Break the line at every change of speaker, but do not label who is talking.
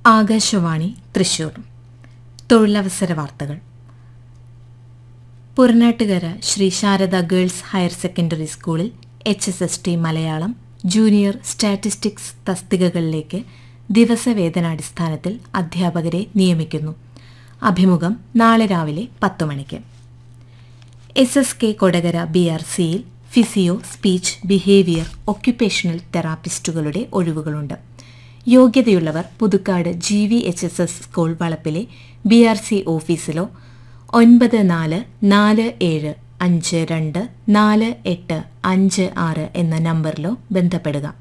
ആകാശവാണി തൃശൂർ തൊഴിലവസര വാർത്തകൾ Puranattukara Shri Sharada girls higher secondary സ്കൂളിൽ H S S T Malayalam junior statistics തസ്തികകളിലേക്ക് ദിവസവേതനാടിസ്ഥാനത്തിൽ അധ്യാപകരെ നിയമിക്കുന്നു അഭിമുഖം നാളെ രാവിലെ പത്ത് മണിക്ക് S S K Kodakara B R സിയിൽ ഫിസിയോ സ്പീച്ച് ബിഹേവിയർ ഒക്യുപേഷണൽ തെറാപ്പിസ്റ്റുകളുടെ ഒഴിവുകളുണ്ട് യോഗ്യതയുള്ളവർ Pudukkad G V H S S school വളപ്പിലെ ബി ആർ സി ഓഫീസിലോ ഒൻപത് നാല് നാല് ഏഴ് അഞ്ച് രണ്ട് നാല് എട്ട് അഞ്ച് ആറ് എന്ന നമ്പറിലോ ബന്ധപ്പെടുക